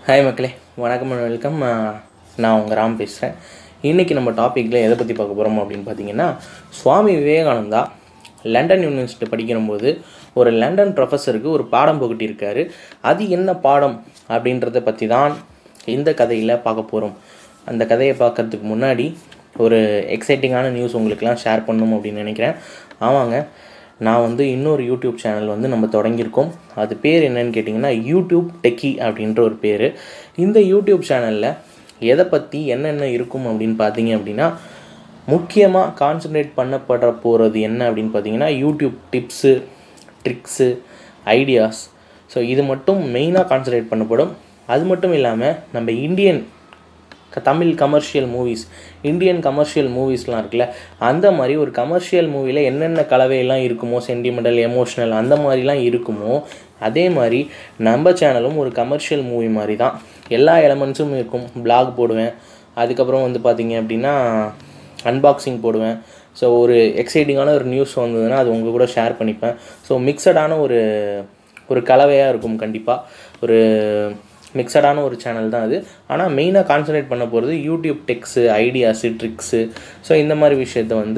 hi மக்களே வணக்கம் and welcome நான் உங்கள் ராம் பேசுகிறேன் இன்றைக்கி நம்ம டாப்பிக்கில் எதை பற்றி பார்க்க போகிறோம் அப்படின்னு பார்த்தீங்கன்னா சுவாமி விவேகானந்தா லண்டன் யூனிவர்சிட்டி படிக்கிறபோது ஒரு லண்டன் ப்ரொஃபஸருக்கு ஒரு பாடம் புகட்டியிருக்காரு அது என்ன பாடம் அப்படின்றத பற்றி தான் இந்த கதையில் பார்க்க போகிறோம் அந்த கதையை பார்க்கறதுக்கு முன்னாடி ஒரு எக்ஸைட்டிங்கான நியூஸ் உங்களுக்கெல்லாம் ஷேர் பண்ணணும் அப்படின்னு நினைக்கிறேன் ஆமாங்க நான் வந்து இன்னொரு யூடியூப் சேனல் வந்து நம்ம தொடங்கியிருக்கோம் அது பேர் என்னன்னு கேட்டிங்கன்னா யூடியூப் டெக்கி அப்படின்ற ஒரு பேர் இந்த யூடியூப் சேனலில் எதை பற்றி என்னென்ன இருக்கும் அப்படின்னு பார்த்தீங்க அப்படின்னா முக்கியமாக கான்சன்ட்ரேட் பண்ணப்பட போகிறது என்ன அப்படின்னு பார்த்தீங்கன்னா YouTube tips tricks ideas so இது மட்டும் மெயினாக கான்சன்ட்ரேட் பண்ணப்படும் அது மட்டும் இல்லாமல் நம்ம இந்தியன் க- Tamil commercial movies Indian commercial மூவிஸ்லாம் இருக்குல்ல அந்த மாதிரி ஒரு கமர்ஷியல் மூவியில் என்னென்ன கலவையெல்லாம் இருக்குமோ சென்டிமெண்டல் எமோஷ்னல் அந்த மாதிரிலாம் இருக்குமோ அதே மாதிரி நம்ம சேனலும் ஒரு கமர்ஷியல் மூவி மாதிரி தான் எல்லா எலமெண்ட்ஸும் இருக்கும் blog போடுவேன் அதுக்கப்புறம் வந்து பார்த்தீங்க அப்படின்னா அன்பாக்சிங் போடுவேன் ஸோ ஒரு எக்ஸைட்டிங்கான ஒரு நியூஸ் வந்ததுன்னா அது உங்கள் கூட ஷேர் பண்ணிப்பேன் ஸோ மிக்சடான ஒரு ஒரு கலவையாக இருக்கும் கண்டிப்பாக ஒரு மிக்சடான ஒரு சேனல் தான் அது ஆனால் மெயினாக கான்சன்ட்ரேட் பண்ண போகிறது YouTube techs ideas tricks so இந்த மாதிரி விஷயத்த வந்து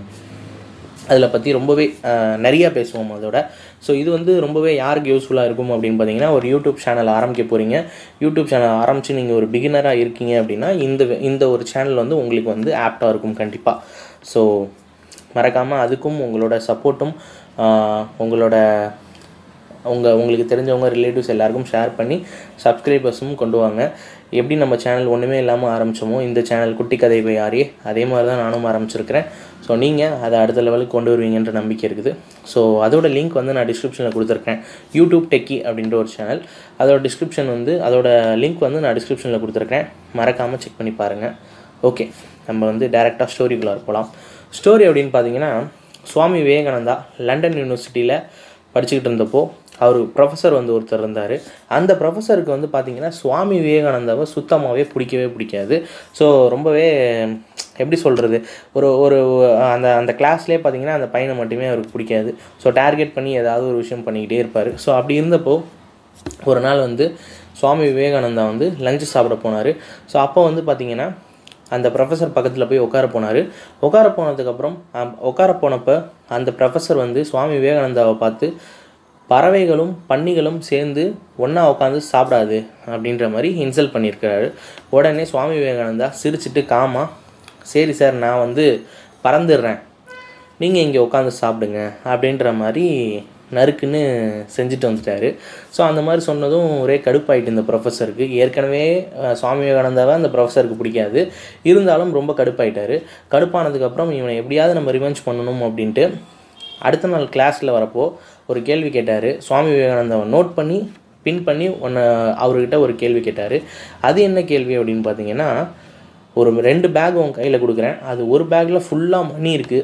அதில் பற்றி ரொம்பவே அஹ், நிறைய பேசுவோம் அதோட ஸோ இது வந்து ரொம்பவே யாருக்கு யூஸ்ஃபுல்லாக இருக்கும் அப்படின்னு பார்த்தீங்கன்னா ஒரு யூடியூப் சேனல் ஆரம்பிக்க போகிறீங்க யூடியூப் சேனல் ஆரம்பித்து நீங்கள் ஒரு பிகினராக இருக்கீங்க அப்படின்னா இந்த இந்த ஒரு சேனல் வந்து உங்களுக்கு வந்து ஆப்டாக இருக்கும் கண்டிப்பாக ஸோ மறக்காமல் அதுக்கும் உங்களோட சப்போர்ட்டும் உங்களோட உங்கள் உங்களுக்கு தெரிஞ்சவங்க ரிலேட்டிவ்ஸ் எல்லாருக்கும் ஷேர் பண்ணி சப்ஸ்கிரைபர்ஸும் கொண்டு வாங்க எப்படி நம்ம சேனல் ஒன்றுமே இல்லாமல் ஆரம்பிச்சோமோ இந்த சேனல் குட்டி கதை போய் யாரே அதே மாதிரி தான் நானும் ஆரம்பிச்சிருக்கிறேன் ஸோ நீங்கள் அதை அடுத்த லெவலுக்கு கொண்டு வருவீங்கன்ற நம்பிக்கை இருக்குது ஸோ அதோட லிங்க் வந்து நான் டிஸ்கிரிப்ஷனில் கொடுத்துருக்கேன் யூடியூப் டெக்கி அப்படின்ற ஒரு சேனல் அதோட டிஸ்கிரிப்ஷன் வந்து அதோட லிங்க் வந்து நான் டிஸ்கிரிப்ஷனில் கொடுத்துருக்கேன் மறக்காமல் செக் பண்ணி பாருங்கள் ஓகே நம்ம வந்து டேரெக்டாக ஸ்டோரிக்குள்ளே போகலாம் ஸ்டோரி அப்படின்னு பார்த்தீங்கன்னா சுவாமி விவேகானந்தா லண்டன் யூனிவர்சிட்டியில் படிச்சுக்கிட்டு இருந்தப்போ அவர் ப்ரொஃபஸர் வந்து ஒருத்தர் இருந்தார் அந்த ப்ரொஃபஸருக்கு வந்து பார்த்தீங்கன்னா சுவாமி விவேகானந்தாவை சுத்தமாகவே பிடிக்கவே பிடிக்காது ஸோ ரொம்பவே எப்படி சொல்கிறது ஒரு ஒரு அந்த அந்த கிளாஸ்லேயே பார்த்தீங்கன்னா அந்த பையனை மட்டுமே அவருக்கு பிடிக்காது ஸோ டார்கெட் பண்ணி ஏதாவது ஒரு விஷயம் பண்ணிக்கிட்டே இருப்பார் ஸோ அப்படி இருந்தப்போ ஒரு நாள் வந்து சுவாமி விவேகானந்தா வந்து லஞ்சு சாப்பிட போனார் ஸோ அப்போ வந்து பார்த்தீங்கன்னா அந்த ப்ரொஃபஸர் பக்கத்தில் போய் உட்கார போனார் உட்கார போனதுக்கப்புறம் அம், உட்கார போனப்போ அந்த ப்ரொஃபஸர் வந்து சுவாமி விவேகானந்தாவை பார்த்து பறவைகளும் பன்னிகளும் சேர்ந்து ஒன்றா உட்காந்து சாப்பிடாது அப்படின்ற மாதிரி இன்சல்ட் பண்ணியிருக்கிறாரு உடனே சுவாமி விவேகானந்தா சிரிச்சிட்டு காமா சரி சார் நான் வந்து பறந்துடுறேன் நீங்கள் இங்கே உட்காந்து சாப்பிடுங்க அப்படின்ற மாதிரி நறுக்குன்னு செஞ்சுட்டு வந்துட்டாரு ஸோ அந்த மாதிரி சொன்னதும் ஒரே கடுப்பாயிட்டு இந்த ப்ரொஃபஸருக்கு ஏற்கனவே அஹ், சுவாமி விவேகானந்தாவை அந்த ப்ரொஃபஸருக்கு பிடிக்காது இருந்தாலும் ரொம்ப கடுப்பாயிட்டாரு கடுப்பானதுக்கப்புறம் இவனை எப்படியாவது நம்ம ரிவெஞ்ச் பண்ணணும் அப்படின்ட்டு அடுத்த நாள் கிளாஸில் வரப்போ ஒரு கேள்வி கேட்டார் சுவாமி விவேகானந்தாவை நோட் பண்ணி பின் பண்ணி ஒன்று அவர்கிட்ட ஒரு கேள்வி கேட்டார் அது என்ன கேள்வி அப்படின்னு பார்த்தீங்கன்னா ஒரு ரெண்டு பேக் உன் கையில் கொடுக்குறேன் அது ஒரு பேக்கில் ஃபுல்லாக மணி இருக்குது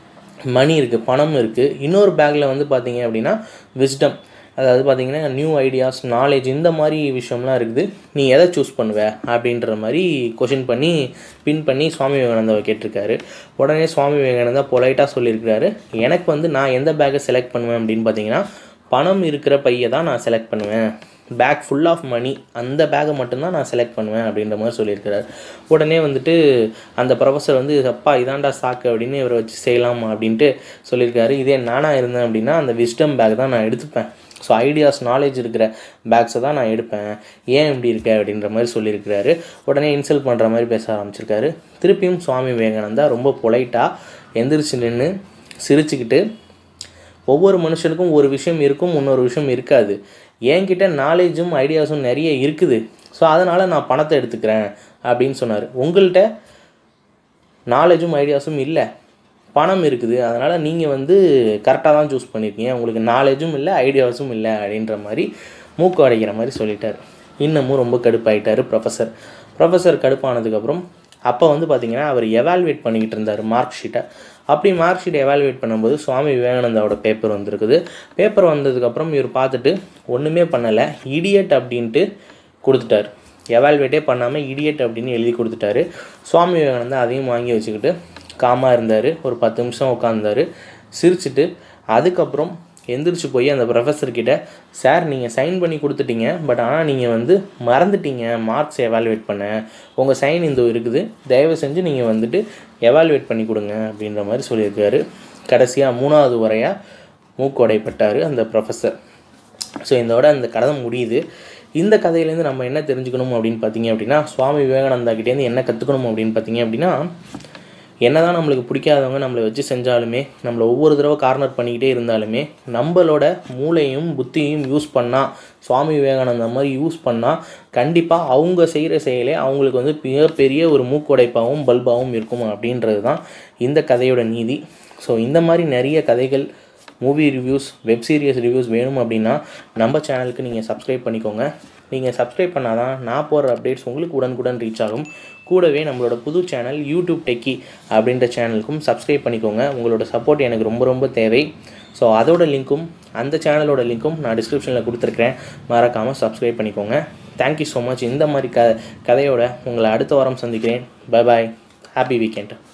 மணி இருக்குது பணம் இருக்குது இன்னொரு பேக்கில் வந்து பார்த்தீங்க அப்படின்னா விஸ்டம் அதாவது பார்த்தீங்கன்னா நியூ ஐடியாஸ் நாலேஜ் இந்த மாதிரி விஷயம்லாம் இருக்குது நீ எதை சூஸ் பண்ணுவ அப்படின்ற மாதிரி கொஷின் பண்ணி பின் பண்ணி சுவாமி விவேகானந்தாவை கேட்டிருக்காரு உடனே சுவாமி விவேகானந்தா பொலைட்டாக சொல்லியிருக்கிறாரு எனக்கு வந்து நான் எந்த பேக்கை செலக்ட் பண்ணுவேன் அப்படின்னு பார்த்தீங்கன்னா பணம் இருக்கிற பையை தான் நான் செலக்ட் பண்ணுவேன் பேக் ஃபுல் ஆஃப் மணி அந்த பேக்கை மட்டும்தான் நான் செலக்ட் பண்ணுவேன் அப்படின்ற மாதிரி சொல்லியிருக்கிறார் உடனே வந்துட்டு அந்த ப்ரொஃபஸர் வந்து அப்பா இதாண்டா சாக்கு அப்படின்னு இவரை வச்சு செய்யலாம் அப்படின்ட்டு சொல்லியிருக்காரு இதே நானாக இருந்தேன் அப்படின்னா அந்த விஸ்டம் பேக் தான் நான் எடுத்துப்பேன் ஸோ ஐடியாஸ் நாலேஜ் இருக்கிற பேக்ஸை தான் நான் எடுப்பேன் ஏன் இப்படி இருக்க அப்படின்ற மாதிரி சொல்லியிருக்கிறாரு உடனே இன்சல்ட் பண்ணுற மாதிரி பேச ஆரம்பிச்சிருக்காரு திருப்பியும் சுவாமி விவேகானந்தா ரொம்ப பொலைட்டாக எந்திரிச்சு நின்று சிரிச்சுக்கிட்டு ஒவ்வொரு மனுஷனுக்கும் ஒரு விஷயம் இருக்கும் இன்னொரு விஷயம் இருக்காது என்கிட்ட நாலேஜும் ஐடியாஸும் நிறைய இருக்குது ஸோ அதனால் நான் பணத்தை எடுத்துக்கிறேன் அப்படின்னு சொன்னார் உங்கள்கிட்ட நாலேஜும் ஐடியாஸும் இல்லை பணம் இருக்குது அதனால் நீங்கள் வந்து கரெக்டாக தான் சூஸ் பண்ணியிருக்கீங்க உங்களுக்கு நாலேஜும் இல்லை ஐடியாஸும் இல்லை அப்படின்ற மாதிரி மூக்கு அடைக்கிற மாதிரி சொல்லிட்டார் இன்னமும் ரொம்ப கடுப்பாயிட்டார் ப்ரொஃபஸர் ப்ரொஃபஸர் கடுப்பானதுக்கப்புறம் அப்போ வந்து பார்த்தீங்கன்னா அவர் எவால்வேட் பண்ணிக்கிட்டு இருந்தார் மார்க் ஷீட்டை அப்படி மார்க் ஷீட்டை எவால்வேட் பண்ணும்போது சுவாமி விவேகானந்தாவோட பேப்பர் வந்திருக்குது பேப்பர் வந்ததுக்கப்புறம் இவர் பார்த்துட்டு ஒன்றுமே பண்ணலை இடியட் அப்படின்ட்டு கொடுத்துட்டார் எவால்வேட்டே பண்ணாமல் இடியட் அப்படின்னு எழுதி கொடுத்துட்டாரு சுவாமி விவேகானந்தா அதையும் வாங்கி வச்சுக்கிட்டு காமாக இருந்தார் ஒரு பத்து நிமிஷம் உட்காந்தாரு சிரிச்சிட்டு அதுக்கப்புறம் எந்திரிச்சு போய் அந்த ப்ரொஃபஸர்கிட்ட சார் நீங்கள் சைன் பண்ணி கொடுத்துட்டீங்க பட் ஆனால் நீங்கள் வந்து மறந்துட்டீங்க மார்க்ஸ் எவாலுவேட் பண்ண உங்கள் சைன் இந்த இருக்குது தயவு செஞ்சு நீங்கள் வந்துட்டு எவாலுவேட் பண்ணி கொடுங்க அப்படின்ற மாதிரி சொல்லியிருக்காரு கடைசியாக மூணாவது உரையாக மூக்கொடைப்பட்டார் அந்த ப்ரொஃபஸர் ஸோ இதோட அந்த கதை முடியுது இந்த கதையிலேருந்து நம்ம என்ன தெரிஞ்சுக்கணும் அப்படின்னு பார்த்தீங்க அப்படின்னா சுவாமி விவேகானந்தா கிட்டேருந்து என்ன கற்றுக்கணும் அப்படின்னு பார்த்தீங்க அப்படின்னா என்னதான் நம்மளுக்கு பிடிக்காதவங்க நம்மளை வச்சு செஞ்சாலுமே நம்மளை ஒவ்வொரு தடவை கார்னர் பண்ணிக்கிட்டே இருந்தாலுமே நம்மளோட மூளையும் புத்தியும் யூஸ் பண்ணால் சுவாமி விவேகானந்தா மாதிரி யூஸ் பண்ணால் கண்டிப்பாக அவங்க செய்கிற செயலே அவங்களுக்கு வந்து மிகப்பெரிய ஒரு மூக்குடைப்பாகவும் பல்பாகவும் இருக்கும் அப்படின்றது தான் இந்த கதையோட நீதி ஸோ இந்த மாதிரி நிறைய கதைகள் movie reviews web series reviews வேணும் அப்படின்னா நம்ம சேனலுக்கு நீங்கள் சப்ஸ்கிரைப் பண்ணிக்கோங்க நீங்கள் சப்ஸ்கிரைப் பண்ணால் தான் நான் போடுற அப்டேட்ஸ் உங்களுக்கு உடனுக்குடன் ரீச் ஆகும் கூடவே நம்மளோட புது சேனல் யூடியூப் டெக்கி அப்படின்ற சேனலுக்கும் சப்ஸ்கிரைப் பண்ணிக்கோங்க உங்களோட சப்போர்ட் எனக்கு ரொம்ப ரொம்ப தேவை ஸோ அதோட லிங்க்கும் அந்த சேனலோட லிங்க்கும் நான் டிஸ்கிரிப்ஷனில் கொடுத்துருக்குறேன் மறக்காமல் சப்ஸ்கிரைப் பண்ணிக்கோங்க தேங்க்யூ ஸோ மச் இந்த மாதிரி க கதையோட உங்களை அடுத்த வாரம் சந்திக்கிறேன் பை பாய் ஹாப்பி வீக்கெண்ட்